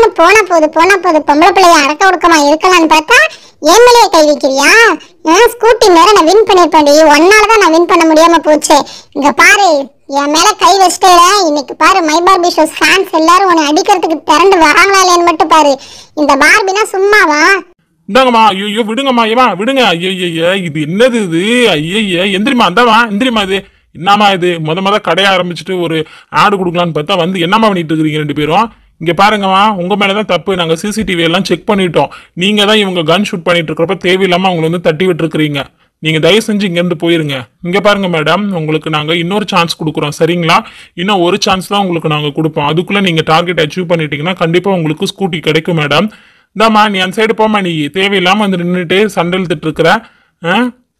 போனா போது போனா போது பொம்பளை பிள்ளைய அடக்க ஒடுக்கமா இருக்கலாம்னு பார்த்தா என் மேலேயே கை வைக்கிறியா ஸ்கூட்டி மேல நான் வின் பண்ணிருப்பேன்டி ஒன்னால தான் நான் வின் பண்ண முடியாம போச்சு இங்க பாரு என் மேல கை வச்சிட்டே இன்னைக்கு பாரு மை பார்பி ஷோஸ் ஃபேன்ஸ் எல்லாரும் உன்னை அடிக்கிறதுக்கு திரண்டு வராங்களா இல்லையான்னு மட்டும் பாரு இந்த பார்பினா சும்மாவா இந்தாங்கம்மா ஐயோ விடுங்கம்மா ஏமா விடுங்க ஐயய்ய இது என்னது இது ஐயய்ய எந்திரிமா அந்தாமா எந்திரிமா இது என்னம்மா இது முத முத கடைய ஆரம்பிச்சுட்டு ஒரு ஆடு கொடுக்கலான்னு பார்த்தா வந்து என்னம்மா பண்ணிட்டு இருக்கிறீங்க ரெண்டு பேரும் இங்க பாருங்கம்மா உங்க மேலதான் தப்பு நாங்க சிசிடிவி எல்லாம் செக் பண்ணிட்டோம் நீங்க தான் இவங்க கன் ஷூட் பண்ணிட்டு இருக்கிறப்ப தேவையில்லாம அவங்களை வந்து தட்டி விட்டுருக்கீங்க நீங்க தயவு செஞ்சு இங்க இருந்து போயிருங்க இங்க பாருங்க மேடம் உங்களுக்கு நாங்க இன்னொரு சான்ஸ் கொடுக்குறோம் சரிங்களா இன்னும் ஒரு சான்ஸ் தான் உங்களுக்கு நாங்க கொடுப்போம் அதுக்குள்ள நீங்க டார்கெட் அச்சீவ் பண்ணிட்டீங்கன்னா கண்டிப்பா உங்களுக்கு ஸ்கூட்டி கிடைக்கும் மேடம் இந்தாம்மா நீ அந்த சைடு போம்மா நீ தேவையில்லாம வந்து நின்றுட்டு சண்டை இழுத்துட்டு இருக்கிற ஆ?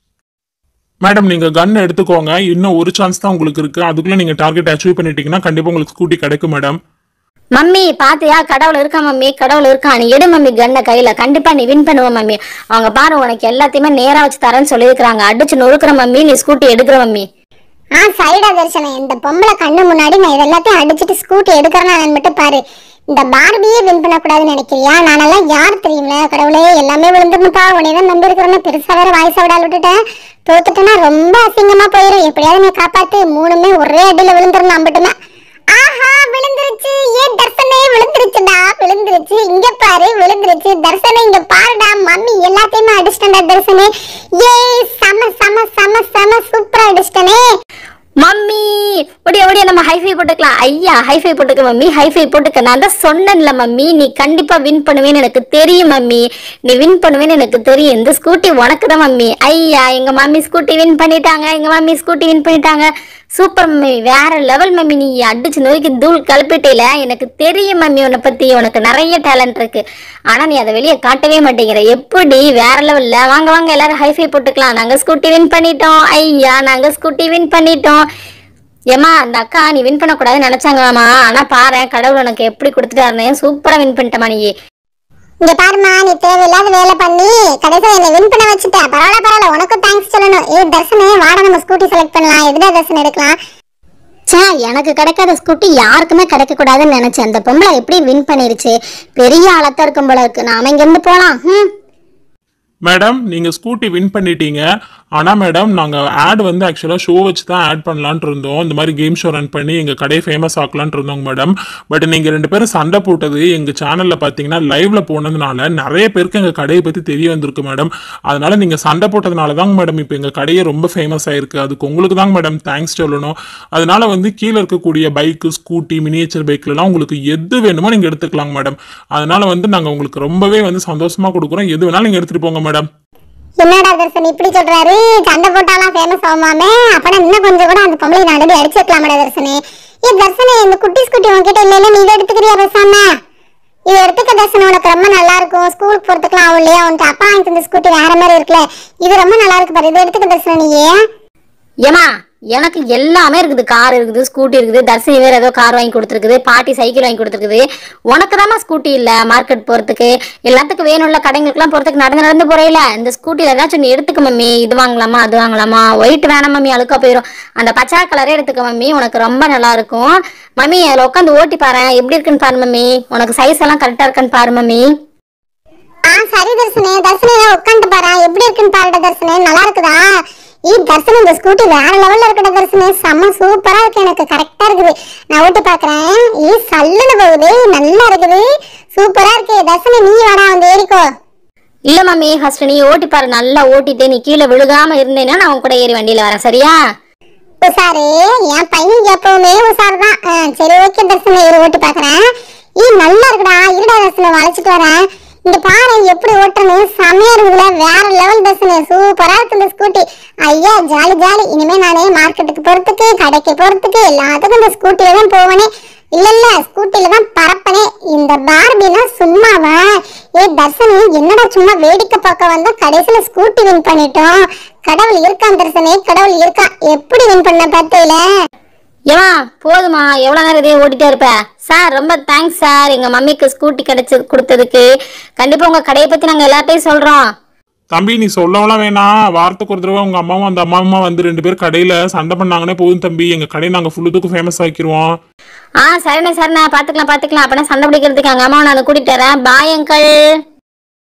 மேடம் நீங்க கன் எடுத்துக்கோங்க இன்னும் ஒரு சான்ஸ் தான் உங்களுக்கு இருக்கு அதுக்குள்ள நீங்க டார்கெட் அச்சீவ் பண்ணிட்டீங்கன்னா கண்டிப்பா உங்களுக்கு ஸ்கூட்டி கிடைக்கும் மேடம் மம்மி பாத்தியா கடவுள் இருக்கா மம்மி கடவுள் இருக்கா நீ எடு மம்மி கண்ண கையில கண்டிப்பா நீ வின் பண்ணுவ மம்மி அவங்க பாரு உனக்கு எல்லாத்தையுமே நேரா வச்சு தரேன்னு சொல்லியிருக்காங்க அடிச்சு நொறுக்குற மம்மி நீ ஸ்கூட்டி எடுக்கிற மம்மி ஆ சரிடா தரிசனம் இந்த பொம்பளை கண்ணு முன்னாடி நான் இது எல்லாத்தையும் அடிச்சிட்டு ஸ்கூட்டி எடுக்கிறேன்னா மட்டும் பாரு இந்த பார்பியே வின் பண்ணக்கூடாதுன்னு நினைக்கிறியா நானெல்லாம் யார் தெரியுங்களா கடவுளே எல்லாமே விழுந்துருந்துப்பா உன்னை தான் நம்பி இருக்கிறேன்னு பெருசா வேற வாய்ஸ் விடால் விட்டுட்டேன் தோத்துட்டேன்னா ரொம்ப அசிங்கமா போயிடும் எப்படியாவது நீ காப்பாத்து மூணுமே ஒரே அடியில விழுந்துருந்தா மட்டும்தான் ஆஹா விழுந்துருச்சு ஏன் தர்சனே விழுந்துருச்சுடா விழுந்துருச்சு இங்க பாரு விழுந்துருச்சு தர்சனே இங்க பாருடா மம்மி எல்லாத்தையுமே அடிச்சிட்டேன்டா தர்சனே ஏ செம செம செம செம சூப்பரா அடிச்சிட்டனே மம்மி ஒடிய ஒடிய நம்ம ஹைஃபை போட்டுக்கலாம் ஐயா ஹைஃபை போட்டுக்க மம்மி ஹைஃபை போட்டுக்க நான் தான் சொன்னேன்ல மம்மி நீ கண்டிப்பா வின் பண்ணுவேன்னு எனக்கு தெரியும் மம்மி நீ வின் பண்ணுவேன்னு எனக்கு தெரியும் இந்த ஸ்கூட்டி உனக்கு தான் மம்மி ஐயா எங்க மம்மி ஸ்கூட்டி வின் பண்ணிட்டாங்க எங்க மம்மி ஸ்கூட்டி வின் பண்ணிட்டாங்க சூப்பர் மம்மி வேற லெவல் மம்மி நீ அடிச்சு நோய்க்கு தூள் கலப்பிட்டேல எனக்கு தெரியும் மம்மி உன்னை பத்தி உனக்கு நிறைய டேலண்ட் இருக்கு ஆனா நீ அதை வெளியே காட்டவே மாட்டேங்கிற எப்படி வேற லெவல்ல வாங்க வாங்க எல்லாரும் ஹைஃபை போட்டுக்கலாம் நாங்க ஸ்கூட்டி வின் பண்ணிட்டோம் ஐயா நாங்க ஸ்கூட்டி வின் பண்ணிட்டோம் ஏமா அந்த அக்கா நீ வின் பண்ணக்கூடாதுன்னு நினைச்சாங்களாமா ஆனா பாரு கடவுள் உனக்கு எப்படி கொடுத்துட்டாருன்னு சூப்பரா வின் பண்ணிட்டமா நீ இங்க பாருமா நீ தேவையில்லாத வேலை பண்ணி கடைசியா என்னை வின் பண்ண வச்சுட்ட பரவாயில்ல பரவாயில்ல உனக்கும் தேங்க்ஸ் சொல்லணும் ஏ தர்சனே வாட நம்ம ஸ்கூட்டி செலக்ட் பண்ணலாம் எதுடா தர்சன் எடுக்கலாம் ச்சே எனக்கு கிடைக்காத ஸ்கூட்டி யாருக்குமே கிடைக்க கூடாதுன்னு நினைச்சேன் அந்த பொம்பளை எப்படி வின் பண்ணிருச்சு பெரிய ஆளத்தா இருக்கும் போல இருக்கு நாம இங்க இருந்து போலாம் ம் மேடம் நீங்க ஸ்கூட்டி வின் பண்ணிட்டீங்க ஆனா மேடம் நாங்க ஆட் வந்து ஆக்சுவலா ஷோ வச்சு தான் ஆட் பண்ணலாம்னு இருந்தோம் இந்த மாதிரி கேம் ஷோ ரன் பண்ணி எங்க கடையை ஃபேமஸ் ஆக்கலாம்னு இருந்தோம் மேடம் பட் நீங்க ரெண்டு பேரும் சண்டை போட்டது எங்க சேனல்ல பாத்தீங்கன்னா லைவ்ல போனதுனால நிறைய பேருக்கு எங்க கடையை பத்தி தெரிய வந்திருக்கு மேடம் அதனால நீங்க சண்டை போட்டதுனால தாங்க மேடம் இப்போ எங்க கடையே ரொம்ப ஃபேமஸ் ஆயிருக்கு அதுக்கு உங்களுக்கு தாங்க மேடம் தேங்க்ஸ் சொல்லணும் அதனால வந்து கீழே இருக்கக்கூடிய பைக்கு ஸ்கூட்டி மினியேச்சர் பைக்லாம் உங்களுக்கு எது வேணுமோ நீங்க எடுத்துக்கலாங்க மேடம் அதனால வந்து நாங்க உங்களுக்கு ரொம்பவே வந்து சந்தோஷமா கொடுக்குறோம் எது வேணாலும் நீங்க எடுத்துட்டு போங்க மேடம் என்னடா தர்சன் இப்படி சொல்றாரு சண்டை போட்டாலாம் ஃபேமஸ் ஆகுமாமே அப்பனா இன்னும் கொஞ்சம் கூட அந்த பொம்பளை நாடு அடிச்சிருக்கலாமடா தர்சனே ஏ தர்சனே இந்த குட்டி ஸ்கூட்டி உன்கிட்ட இல்லைல்ல நீ இதை எடுத்துக்கிறியா பேசாம இது எடுத்துக்க தர்சன் உனக்கு ரொம்ப நல்லா இருக்கும் ஸ்கூலுக்கு போறதுக்குலாம் ஆகும் இல்லையா உனக்கு அப்பா வாங்கி தந்த ஸ்கூட்டி வேற மாதிரி இருக்குல்ல இது ரொம்ப நல்லா இருக்கு பாரு இதை எடுத்துக்க தர்சன் நீ ஏமா எனக்கு எல்லாமே இருக்குது கார் இருக்குது ஸ்கூட்டி இருக்குது தர்சினி வேற ஏதோ கார் வாங்கி கொடுத்துருக்குது பாட்டி சைக்கிள் வாங்கி கொடுத்துருக்குது உனக்கு தாம்மா ஸ்கூட்டி இல்ல மார்க்கெட் போறதுக்கு எல்லாத்துக்கும் வேணும்ல கடைங்களுக்குலாம் போறதுக்கு நடந்து நடந்து போறேல இந்த ஸ்கூட்டில ஏதாச்சும் நீ எடுத்துக்க மம்மி இது வாங்கலாமா அது வாங்கலாமா ஒயிட் வேணாம் மம்மி அழுக்கா போயிடும் அந்த பச்சை கலரே எடுத்துக்க மம்மி உனக்கு ரொம்ப நல்லா இருக்கும் மம்மி அதில் உட்காந்து ஓட்டி பாரு எப்படி இருக்குன்னு பாரு மம்மி உனக்கு சைஸ் எல்லாம் கரெக்டா இருக்கான்னு பாரு மம்மி ஆ சரி தர்சனே தர்சனே உட்காந்து பாரு எப்படி இருக்குன்னு பாருடா தர்சனே நல்லா இருக்குதா ஈ தர்சனே இந்த ஸ்கூட்டி வேற லெவல்ல இருக்குடா தர்சனே செம்ம சூப்பரா இருக்கு எனக்கு கரெக்டா இருக்குது நான் ஓட்டி பாக்குறேன் ஈ சல்லுன்னு போகுது நல்லா இருக்குது சூப்பரா இருக்கு தர்சனே நீ வாடா வந்து ஏறிக்கோ இல்ல மம்மி ஃபர்ஸ்ட் நீ ஓட்டி பாரு நல்லா ஓட்டிட்டு நீ கீழே விழுகாம இருந்தேன்னா நான் உன் கூட ஏறி வண்டியில வரேன் சரியா உஷாரு என் பையன் எப்பவுமே உஷாரு தான் ஆ, சரி ஓகே தர்சனே இரு ஓட்டி பாக்குறேன் ஈ நல்லா இருக்குடா இருடா தர்சனே வளைச்சிட்டு வரேன் இந்த பாரு எப்படி ஓட்டுறேன்னு செமையா இருக்குதுல வேற லெவல் தர்சனே சூப்பரா இருக்கு இந்த ஸ்கூட்டி ஐயா ஜாலி ஜாலி இனிமே நானே மார்க்கெட்டுக்கு போறதுக்கு கடைக்கு போறதுக்கு எல்லாத்துக்கும் இந்த ஸ்கூட்டில தான் போவனே இல்ல இல்ல ஸ்கூட்டில தான் பறப்பனே இந்த பார்பினா சும்மாவா ஏ தர்சனி என்னடா சும்மா வேடிக்கை பார்க்க வந்தா கடைசியில ஸ்கூட்டி வின் பண்ணிட்டோம் கடவுள் இருக்கான் தர்சனே கடவுள் இருக்கான் எப்படி வின் பண்ண பார்த்தேல ஏமா போதுமா எவ்வளவு நேரம் இதே ஓட்டிட்டே இருப்ப சார் ரொம்ப தேங்க்ஸ் சார் எங்க மம்மிக்கு ஸ்கூட்டி கிடைச்சு கொடுத்ததுக்கு கண்டிப்பா உங்க கடையை பத்தி நாங்க எல்லார்ட்டையும் சொல்றோம் தம்பி நீ சொல்லவெல்லாம் வேணாம் வாரத்துக்கு ஒரு தடவை உங்க அம்மாவும் அந்த அம்மாவும் வந்து ரெண்டு பேரும் கடையில சண்டை பண்ணாங்கன்னே போதும் தம்பி எங்க கடையை நாங்க ஃபுல்லுத்துக்கும் ஃபேமஸ் ஆக்கிடுவோம் ஆ சரிண்ணே சரிண்ணே பாத்துக்கலாம் பாத்துக்கலாம் அப்பனா சண்டை பிடிக்கிறதுக்கு எங்க அம்மாவை நான் கூட்டிட்டு வரேன் பாய் அங்கிள்